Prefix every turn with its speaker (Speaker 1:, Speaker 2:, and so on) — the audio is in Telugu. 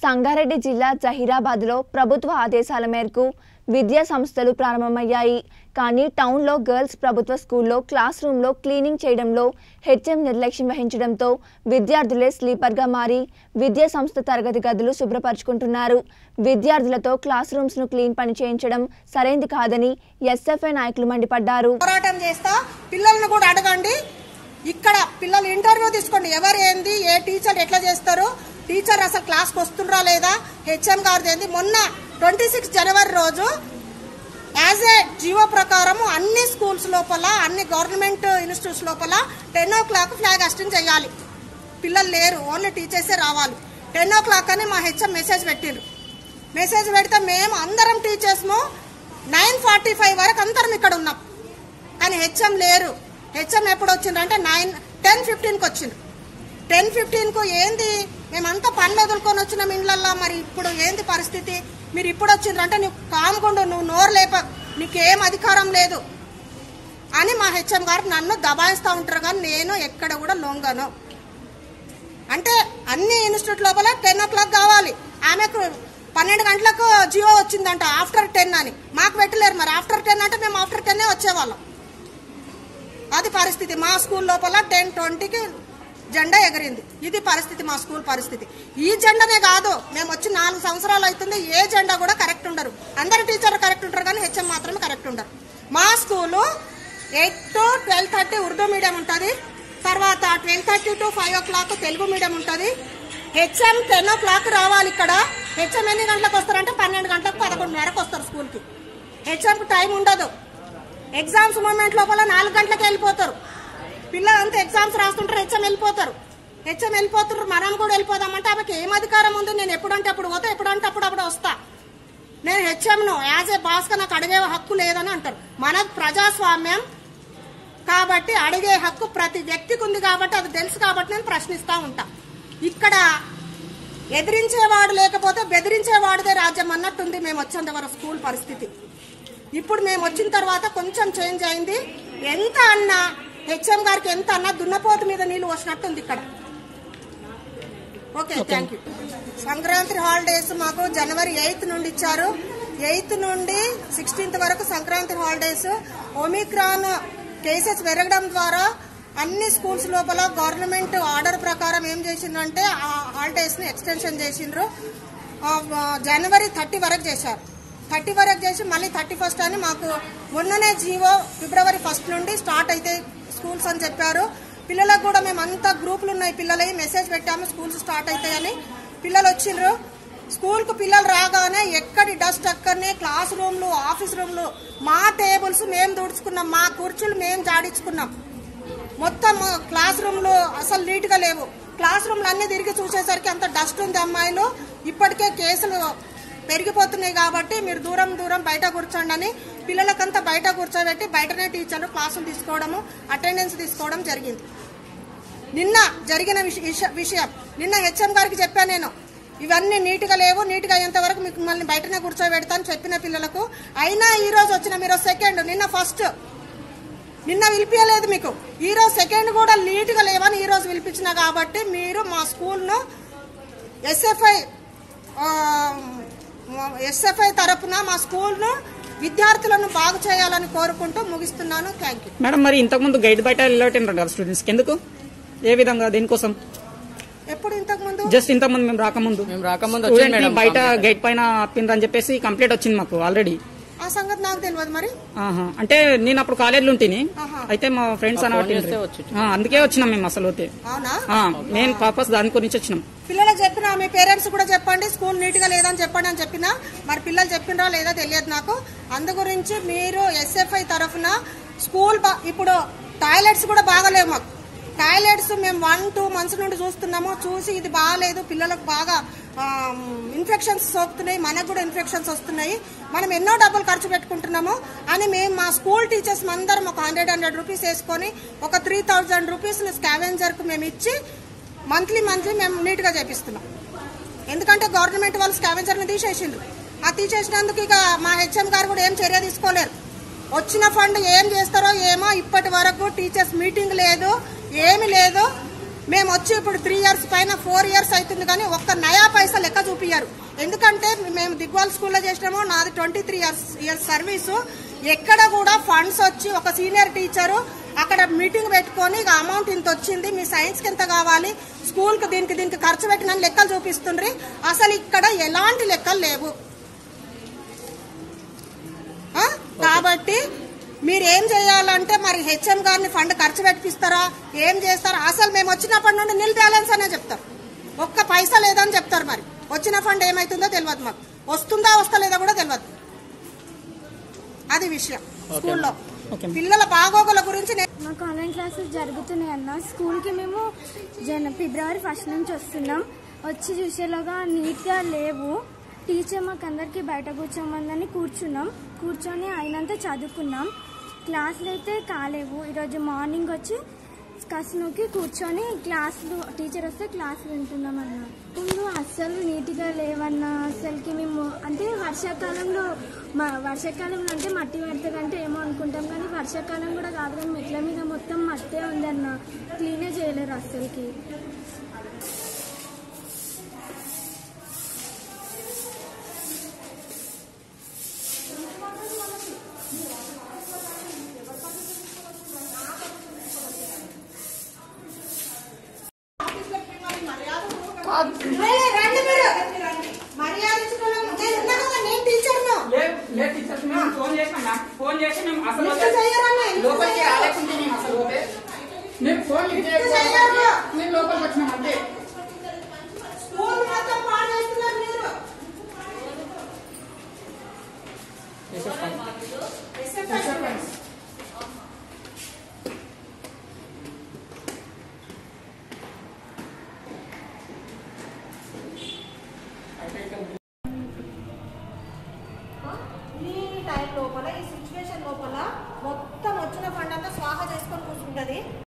Speaker 1: సంగారెడ్డి జిల్లా జహీరాబాద్లో ప్రభుత్వ ఆదేశాల మేరకు విద్యా సంస్థలు ప్రారంభమయ్యాయి కానీ టౌన్లో గర్ల్స్ ప్రభుత్వ స్కూల్లో క్లాస్ రూమ్లో క్లీనింగ్ చేయడంలో హెచ్ఎం నిర్లక్ష్యం వహించడంతో విద్యార్థులే స్లీపర్గా మారి విద్యా సంస్థ తరగతి గదులు శుభ్రపరుచుకుంటున్నారు విద్యార్థులతో క్లాస్ రూమ్స్ను క్లీన్ పని చేయించడం సరైంది కాదని ఎస్ఎఫ్ఐ నాయకులు మండిపడ్డారు
Speaker 2: పోరాటం చేస్తా పిల్లల్ని కూడా అడగండి ఇక్కడ పిల్లలు ఇంటర్వ్యూ తీసుకోండి ఎవరు ఏంది ఏ టీచర్ ఎట్లా చేస్తారు టీచర్ అసలు క్లాస్కి వస్తుండ్రా లేదా హెచ్ఎం గారిది ఏంది మొన్న ట్వంటీ సిక్స్ జనవరి రోజు యాజ్ ఏ జియో ప్రకారము అన్ని స్కూల్స్ లోపల అన్ని గవర్నమెంట్ ఇన్స్టిట్యూట్స్ లోపల ten o'clock flag hoisting చేయాలి పిల్లలు లేరు ఓన్లీ టీచర్సే రావాలి టెన్ ఓ క్లాక్ అని మా హెచ్ఎం మెసేజ్ పెట్టిండ్రు మెసేజ్ పెడితే మేము అందరం టీచర్స్ము నైన్ ఫార్టీ ఫైవ్ వరకు అందరం ఇక్కడ ఉన్నాం కానీ హెచ్ఎం లేరు హెచ్ఎం ఎప్పుడు వచ్చిండ్రు అంటే నైన్ టెన్ ఫిఫ్టీన్కి వచ్చిండ్రు టెన్ ఫిఫ్టీన్కు ఏంది మేమంతా పనులు వదులుకొని వచ్చినాం ఇండ్లల్లో మరి ఇప్పుడు ఏంది పరిస్థితి మీరు ఇప్పుడు వచ్చిండ్రు అంటే నువ్వు కాముకుండు నువ్వు నోరు లేప నీకేం అధికారం లేదు అని మా హెచ్ఎం గారు నన్ను దబాయిస్తూ ఉంటారు కానీ నేను ఎక్కడ కూడా లొంగను అంటే అన్ని ఇన్స్టిట్యూట్ లోపల టెన్ ఓ క్లాక్ కావాలి ఆమెకు పన్నెండు గంటలకు జియో వచ్చిందంట ఆఫ్టర్ టెన్ అని మాకు పెట్టలేరు మరి ఆఫ్టర్ టెన్ అంటే మేము ఆఫ్టర్ టెన్నే వచ్చేవాళ్ళం అది పరిస్థితి మా స్కూల్ లోపల టెన్ ట్వంటీకి జెండా ఎగిరింది ఇది పరిస్థితి మా స్కూల్ పరిస్థితి ఈ జెండానే కాదు మేము వచ్చి నాలుగు సంవత్సరాలు అవుతుంది ఏ జెండా కూడా కరెక్ట్ ఉండరు అందరు టీచర్లు కరెక్ట్ ఉంటారు కానీ హెచ్ఎం మాత్రమే కరెక్ట్ ఉండరు మా school eight to twelve thirty Urdu medium ఉంటుంది తర్వాత twelve thirty to five o'clock Telugu medium ఉంటుంది హెచ్ఎం టెన్ ఓ క్లాక్ రావాలి ఇక్కడ హెచ్ఎం ఎన్ని గంటలకు వస్తారంటే పన్నెండు గంటలకు పదకొండున్నరకు వస్తారు స్కూల్కి హెచ్ఎంకి టైం ఉండదు ఎగ్జామ్స్ మూమెంట్ లోపల నాలుగు గంటలకు వెళ్ళిపోతారు పిల్లలంతా ఎగ్జామ్స్ రాస్తుంటారు హెచ్ఎం వెళ్ళిపోతారు హెచ్ఎం వెళ్ళిపోతారు మనం కూడా వెళ్ళిపోదామంటే ఆమెకి ఏం అధికారం ఉంది నేను ఎప్పుడంటే అప్పుడు పోతా ఎప్పుడంటే అప్పుడు అప్పుడు వస్తా నేను హెచ్ఎంను యాజ్ ఏ బాస్గా నాకు అడిగే హక్కు లేదని అంటారు మన ప్రజాస్వామ్యం కాబట్టి అడిగే హక్కు ప్రతి వ్యక్తికి ఉంది కాబట్టి అది తెలుసు కాబట్టి నేను ప్రశ్నిస్తా ఉంటా ఇక్కడ ఎదిరించేవాడు లేకపోతే బెదిరించేవాడిదే రాజ్యం అన్నట్టుంది మేము వచ్చేంత వరకు స్కూల్ పరిస్థితి ఇప్పుడు మేము వచ్చిన తర్వాత కొంచెం చేంజ్ అయింది ఎంత అన్నా హెచ్ఎం గారికి ఎంత అన్నా దున్నపోతు మీద నీళ్లు పోసినట్టుంది ఇక్కడ okay thank you Sankranti holidays మాకు జనవరి ఎయిత్ నుండి ఇచ్చారు ఎయిత్ నుండి సిక్స్టీన్త్ వరకు సంక్రాంతి హాలిడేస్ ఒమిక్రాన్ కేసెస్ పెరగడం ద్వారా అన్ని స్కూల్స్ లోపల గవర్నమెంట్ ఆర్డర్ ప్రకారం ఏం చేసిండ్రంటే ఆ హాలిడేస్ ని ఎక్స్టెన్షన్ చేసిండ్రు ఆ, జనవరి థర్టీ వరకు చేశారు థర్టీ వరకు చేసి మళ్ళీ థర్టీ ఫస్ట్ అని మాకు మొన్ననే జీవో ఫిబ్రవరి ఫస్ట్ నుండి స్టార్ట్ అయితే స్కూల్స్ అని చెప్పారు పిల్లలకు కూడా మేము అంతా గ్రూపులు ఉన్నాయి పిల్లలకి మెసేజ్ పెట్టాము స్కూల్స్ స్టార్ట్ అవుతాయని పిల్లలు వచ్చిండ్రు స్కూల్ కు పిల్లలు రాగానే ఎక్కడి డస్ట్ అక్కడనే క్లాస్ రూమ్లు ఆఫీస్ రూమ్లు మా టేబుల్స్ మేము తుడుచుకున్నాం మా కుర్చీలు మేము జాడించుకున్నాం మొత్తం క్లాస్ రూమ్లు అసలు నీట్ గా లేవు క్లాస్ రూమ్లు అన్ని తిరిగి చూసేసరికి అంత డస్ట్ ఉంది అమ్మాయిలు ఇప్పటికే కేసులు పెరిగిపోతున్నాయి కాబట్టి మీరు దూరం దూరం బయట కూర్చోండి అని పిల్లలకంతా బయట కూర్చోబెట్టి బయటనే టీచర్లు క్లాసులు తీసుకోవడము అటెండెన్స్ తీసుకోవడం జరిగింది నిన్న జరిగిన విష- విష- విషయం నిన్న హెచ్ఎం గారికి చెప్పాను నేను ఇవన్నీ నీట్గా లేవు నీట్గా అయ్యేంత వరకు మీకు మళ్ళీ బయటనే కూర్చోబెడతాను చెప్పిన పిల్లలకు అయినా ఈ రోజు వచ్చిన మీరు సెకండ్ నిన్న ఫస్ట్ నిన్న పిలిపించలేదు మీకు ఈ రోజు సెకండ్ కూడా నీట్ గా లేవని ఈ రోజు పిలిపించిన కాబట్టి మీరు మా స్కూల్ను ఎస్ఎఫ్ఐ ఎస్ఎఫ్ఐ తరపున మా స్కూల్ను విద్యార్థులను బాగు చేయాలని కోరుకుంటూ ముగిస్తున్నాను థ్యాంక్ యూ
Speaker 3: మేడం మరి ఇంతకుముందు గైడ్ బయట వెళ్ళటంటారు కదా స్టూడెంట్స్ ఎందుకు ఏ విధంగా దేనికోసం
Speaker 2: ఎప్పుడు ఇంతకు ముందు
Speaker 3: జస్ట్ ఇంతకుముందు మేము రాకముందు
Speaker 4: మేము రాకముందు వచ్చింది
Speaker 3: స్టూడెంట్
Speaker 4: మేడం
Speaker 3: బయట గైడ్ పైన ఆపిండ్రు అని చెప్పేసి కంప్లైంట్ వచ్చింది మాకు ఆల్రెడీ
Speaker 2: ఆ సంగతి నాకు తెలియదు మరి
Speaker 3: ఆహా. అంటే నేను అప్పుడు కాలేజీలో ఉంటిని
Speaker 2: ఆహా.
Speaker 3: అయితే మా ఫ్రెండ్స్ అని
Speaker 4: చేస్తే వచ్చి
Speaker 3: అందుకే వచ్చినాం మేము అసలు అయితే
Speaker 2: అవునా
Speaker 3: మెయిన్ పర్పస్ దాని గురించి వచ్చినాం
Speaker 2: పిల్లలకు చెప్పిన మీ పేరెంట్స్ కూడా చెప్పండి స్కూల్ నీట్ గా లేదని చెప్పండి అని చెప్పిన మరి పిల్లలు చెప్పిండ్రా లేదా తెలియదు నాకు అందు గురించి మీరు ఎస్ఎఫ్ఐ తరఫున స్కూల్ బా- ఇప్పుడు టాయిలెట్స్ కూడా బాగలేవు మాకు టాయిలెట్స్ మేము వన్ టూ మంత్స్ నుండి చూస్తున్నాము చూసి ఇది బాగాలేదు పిల్లలకు బాగా ఇన్ఫెక్షన్స్ సోకుతున్నాయి మనకు కూడా ఇన్ఫెక్షన్స్ వస్తున్నాయి మనం ఎన్నో డబ్బులు ఖర్చు పెట్టుకుంటున్నాము అని మేము మా స్కూల్ టీచర్స్ అందరం ఒక హండ్రెడ్ హండ్రెడ్ రూపీస్ వేసుకొని ఒక త్రీ థౌజండ్ రూపీస్ స్కావెంజర్కు మేము ఇచ్చి మంత్లీ మంత్లీ మేము నీట్గా చేపిస్తున్నాం ఎందుకంటే గవర్నమెంట్ వాళ్ళు స్కావెంజర్ని తీసేసిండ్రు ఆ తీసేసినందుకు ఇక మా హెచ్ఎం గారు కూడా ఏం చర్య తీసుకోలేరు వచ్చిన ఫండ్ ఏం చేస్తారో ఏమో ఇప్పటి వరకు టీచర్స్ మీటింగ్ లేదు ఏమి లేదు మేము వచ్చి ఇప్పుడు త్రీ ఇయర్స్ పైన ఫోర్ ఇయర్స్ అవుతుంది కానీ ఒక్క నయా పైసా లెక్క చూపియ్యారు ఎందుకంటే మేము దిగ్వాల్ స్కూల్లో చేసినాము నాది twenty three years years service ఎక్కడ కూడా ఫండ్స్ వచ్చి ఒక సీనియర్ టీచరు అక్కడ మీటింగ్ పెట్టుకొని ఇక అమౌంట్ ఇంత వచ్చింది మీ సైన్స్కి ఎంత కావాలి స్కూల్కి దీనికి దీనికి ఖర్చు పెట్టిన లెక్కలు చూపిస్తుండ్రి అసలు ఇక్కడ ఎలాంటి లెక్కలు లేవు ఆ? కాబట్టి మీరు ఏం చేయాలంటే మరి హెచ్ఎం గారిని ఫండ్ ఖర్చు పెట్టిస్తారా ఏం చేస్తారా అసలు మేము వచ్చినప్పటి నుండి నిల్ బ్యాలెన్స్ అనే చెప్తారు ఒక్క పైసా లేదని చెప్తారు మరి వచ్చిన ఫండ్ ఏమైతుందో తెలియదు మాకు వస్తుందా వస్తలేదా కూడా తెలియదు అది విషయం స్కూల్లో
Speaker 3: ఓకే.
Speaker 2: పిల్లల బాగోగుల గురించి నేను
Speaker 4: మాకు ఆన్లైన్ క్లాసెస్ జరుగుతున్నాయి అన్న స్కూల్కి మేము జన ఫిబ్రవరి ఫస్ట్ నుంచి వస్తున్నాం వచ్చి చూసేలోగా నీట్గా లేవు టీచర్ మాకు అందరికీ బయట కూర్చోమందని కూర్చున్నాం కూర్చొని అయినంత చదువుకున్నాం క్లాసులు అయితే కాలేవు ఈరోజు మార్నింగ్ వచ్చి కసునుకి కూర్చొని క్లాసులు టీచర్ వస్తే క్లాస్ వింటున్నాం అన్న ముందు అస్సలు నీట్గా లేవన్న అసలుకి మేము అంటే వర్షాకాలంలో మా వర్షాకాలంలో అంటే మట్టి పెడతాదంటే ఏమో అనుకుంటాం కానీ వర్షాకాలం కూడా కాదు కానీ మెట్ల మీద మొత్తం మట్టే ఉందన్న క్లీనే చేయలేరు అస్సలకి
Speaker 2: లే, రండి మీరు. మర్యాద ఇచ్చుకోవాలి. నేను ఉన్నా కదా, నేను టీచర్ను.
Speaker 3: లేదు లేదు టీచర్స్ మేము ఫోన్ చేసినా ఫోన్ చేసి మేము అసలు
Speaker 2: లిఫ్ట్ చేయరన్నా, లిఫ్ట్
Speaker 3: లోపలికి
Speaker 2: చేయరు.
Speaker 3: రాలేకుంటే మేము అసలు పోతే మేము ఫోన్ లిఫ్ట్
Speaker 2: లిఫ్ట్
Speaker 3: చేయకపోతే
Speaker 2: చేయరు.
Speaker 3: మేము లోపలికి వచ్చినాం అంతే
Speaker 2: స్కూల్ మొత్తం పాడు చేస్తున్నారు మీరు. ఎస్ఎఫ్ఐ. ఈ టైం లోపల ఈ సిచ్యువేషన్ లోపల మొత్తం